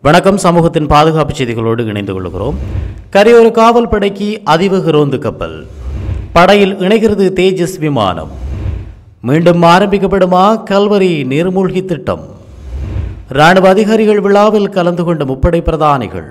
வணக்கம் சமூகத்தின் பாதுகாப்பு செய்திகளோடு இணைந்து கொள்கிறோம் கரையோர காவல் படைக்கு அதிவேக ரோந்து கப்பல் படையில் இணைகிறது தேஜஸ் விமானம் மீண்டும் ஆரம்பிக்கப்படுமா கல்வரி நீர்மூழ்கி திட்டம் ராணுவ அதிகாரிகள் விழாவில் கலந்து கொண்ட முப்படை பிரதானிகள்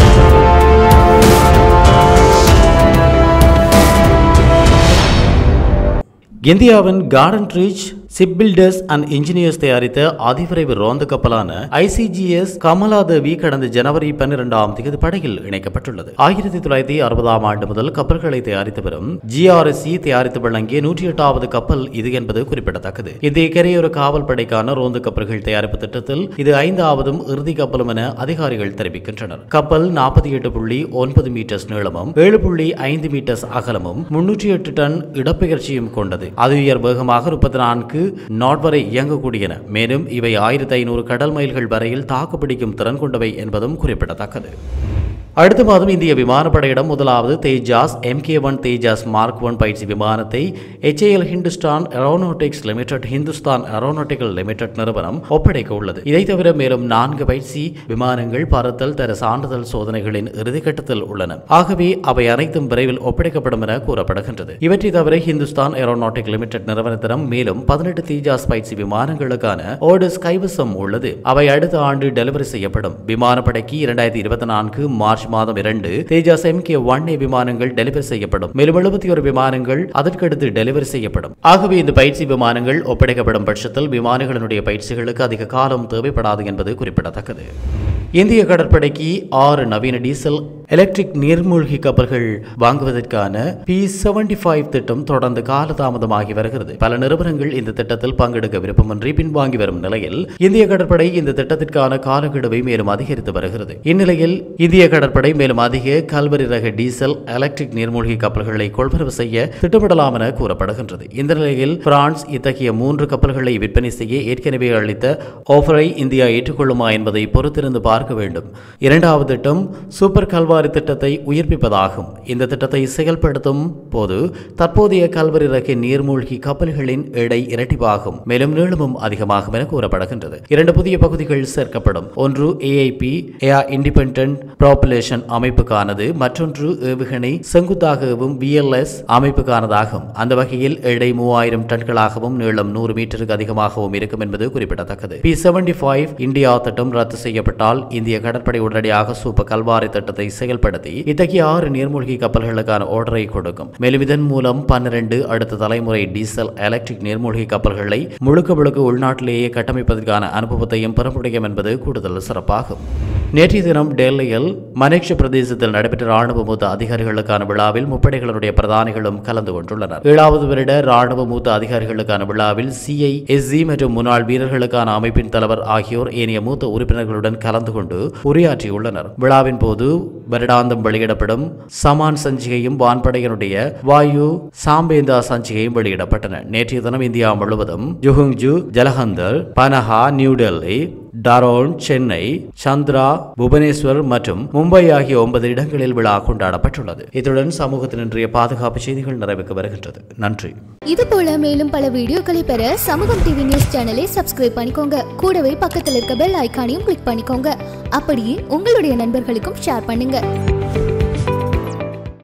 இந்தியாவின் garden reach ship builders and engineers தயாரித்த அதிவிரைவு ரோந்து கப்பலான ஐசிஜிஎஸ் கமலாதேவி கடந்த ஜனவரி பன்னிரெண்டாம் தேதி படையில் இணைக்கப்பட்டுள்ளது ஆயிரத்தி தொள்ளாயிரத்தி அறுபதாம் ஆண்டு முதல் கப்பல்களை தயாரித்து வரும் ஜிஆர்எஸ்சி தயாரித்து வழங்கிய நூற்றி எட்டாவது கப்பல் இது என்பது குறிப்பிடத்தக்கது இந்திய கரையோர காவல் படைக்கான ரோந்து கப்பல்கள் தயாரிப்பு திட்டத்தில் இது ஐந்தாவதும் இறுதி கப்பலும் என அதிகாரிகள் தெரிவிக்கின்றனர் கப்பல் நாற்பத்தி எட்டு புள்ளி ஒன்பது மீட்டர்ஸ் நீளமும் ஏழு புள்ளி ஐந்து மீட்டர்ஸ் அகலமும் முன்னூற்றி எட்டு டன் இடப்பெயர்ச்சியும் கொண்டது அது உயர் வேகமாக முப்பத்தி நான்கு நாட் வரை இயங்கக்கூடியன மேலும் இவை ஆயிரத்தி ஐநூறு கடல் மைல்கள் வரையில் தாக்குப்பிடிக்கும் திறன் கொண்டவை என்பதும் குறிப்பிடத்தக்கது அடுத்த மாதம் இந்திய விமானப்படையிடம் முதலாவது Tejas MK one Tejas mark one பயிற்சி விமானத்தை HAL Hindustan aeronautics limited Hindustan aeronautical limited நிறுவனம் ஒப்படைக்க உள்ளது இதை தவிர மேலும் நான்கு பயிற்சி விமானங்கள் பறத்தல் தர சான்றிதழ் சோதனைகளின் இறுதிக்கட்டத்தில் உள்ளன ஆகவே அவை அனைத்தும் விரைவில் ஒப்படைக்கப்படும் என கூறப்படுகின்றது இவற்றை தவிர ஹிந்துஸ்தான் ஏரோநாட்டிக் லிமிடெட் நிறுவனத்திடம் மேலும் பதினெட்டு தேஜாஸ் பயிற்சி விமானங்களுக்கான ஓர்டர்ஸ் கைவசம் உள்ளது அவை அடுத்த ஆண்டு டெலிவரி செய்யப்படும் விமானப்படைக்கு இரண்டாயிரத்தி இருபத்தி நான்கு மார்ச் மாதம் இரண்டு தேஜாஸ் எம்கே ஒன் ஏ விமானங்கள் டெலிவரி செய்யப்படும் மேலும் எழுபத்தி ஒரு விமானங்கள் அதற்கடுத்து டெலிவரி செய்யப்படும் ஆகவே இந்த பயிற்சி விமானங்கள் ஒப்படைக்கப்படும் பட்சத்தில் விமானிகளினுடைய பயிற்சிகளுக்கு அதிக காலம் தேவைப்படாது என்பது குறிப்பிடத்தக்கது இந்திய கடற்படைக்கு ஆறு நவீன டீசல் எலக்ட்ரிக் நீர்மூழ்கி கப்பல்கள் வாங்குவதற்கான பி செவன்டி ஃபைவ் திட்டம் தொடர்ந்து காலதாமதமாகி வருகிறது பல நிறுவனங்கள் இந்த திட்டத்தில் பங்கெடுக்க விருப்பமின்றி பின்வாங்கி வரும் நிலையில் இந்திய கடற்படை இந்த திட்டத்திற்கான காலக்கெடுவை மேலும் அதிகரித்து வருகிறது இந்நிலையில் இந்திய கடற்படை மேலும் அதிக கல்வரி ரக டீசல் எலக்ட்ரிக் நீர்மூழ்கி கப்பல்களை கொள்வரவு செய்ய திட்டமிடலாம் என கூறப்படுகின்றது இந்த நிலையில் பிரான்ஸ் இத்தகைய மூன்று கப்பல்களை விற்பனை செய்ய ஏற்கனவே அளித்த ஆஃபரை இந்தியா ஏற்றுக்கொள்ளுமா என்பதை பொறுத்திருந்து பார்க்க வேண்டும் இரண்டாவது திட்டம் சூப்பர் கல்வாரி திட்டத்தை உயிர்ப்பிப்பதாகும் இந்த திட்டத்தை செயல்படுத்தும் போது தற்போதைய கல்வரி ரக நீர்மூழ்கி கப்பல்களின் எடை இரட்டிப்பாகும் மேலும் நீளமும் அதிகமாகும் என கூறப்படுகின்றது இரண்டு புதிய பகுதிகள் சேர்க்கப்படும் ஒன்று ஏஐபி ஏஆர் இண்டிபெண்டன்ட் ப்ராப்புலேஷன் அமைப்புக்கானது மற்றொன்று ஏவுகணை செங்குத்தாகவும் விஎல்எஸ் அமைப்புக்கானதாகும் அந்த வகையில் எடை மூவாயிரம் டன்களாகவும் நீளம் நூறு மீட்டருக்கு அதிகமாகவும் இருக்கும் என்பது குறிப்பிடத்தக்கது பி செவன்டி ஃபைவ் இந்தியா திட்டம் ரத்து செய்யப்பட்டால் இந்திய கடற்படை உடனடியாக சூப்பர் கல்வாரி திட்டத்தை செயல்படுத்தி இத்தகைய ஆறு நீர்மூழ்கி கப்பல்களுக்கான ஆர்டரை கொடுக்கும் மேலும் இதன் மூலம் பன்னிரண்டு அடுத்த தலைமுறை டீசல் எலக்ட்ரிக் நீர்மூழ்கி கப்பல்களை முழுக்க முழுக்க உள்நாட்டிலேயே கட்டமைப்பதற்கான அனுபவத்தையும் பெற முடியும் என்பது கூடுதல் சிறப்பாகும் நேற்றைய தினம் டெல்லியில் மனேக்ஷ பிரதேசத்தில் நடைபெற்ற ராணுவ மூத்த அதிகாரிகளுக்கான விழாவில் முப்படைகளுடைய பிரதானிகளும் கலந்து கொண்டுள்ளனர் ஏழாவது வருட ராணுவ மூத்த அதிகாரிகளுக்கான விழாவில் சிஐஎஸ்சி மற்றும் முன்னாள் வீரர்களுக்கான அமைப்பின் தலைவர் ஆகியோர் ஏனைய மூத்த உறுப்பினர்களுடன் கலந்து கொண்டு உரையாற்றியுள்ளனர் விழாவின் போது வருடாந்தம் வெளியிடப்படும் சமான் சஞ்சிகையும் வான்படையினுடைய வாயு சாம்பேந்தா சஞ்சிகையும் வெளியிடப்பட்டன நேற்றைய தினம் இந்தியா முழுவதும் ஜுஹுங்ஜு ஜலஹந்தர் பனஹா நியூ டெல்லி டரோன் சென்னை சந்திரா புவனேஸ்வர் மற்றும் மும்பை ஆகிய ஒன்பது இடங்களில் விழா கொண்டாடப்பட்டுள்ளது இத்துடன் சமூகத்தின் இன்றைய பாதுகாப்பு செய்திகள் நிறைவுக்கு வருகின்றது நன்றி இது போல மேலும் பல வீடியோக்களை பெற சமூகம் டிவி நியூஸ் சேனலை சப்ஸ்கிரைப் பண்ணிக்கோங்க கூடவே பக்கத்தில் இருக்க பெல் ஐகானையும் கிளிக் பண்ணிக்கோங்க அப்படியே உங்களுடைய நண்பர்களுக்கும் ஷேர் பண்ணுங்க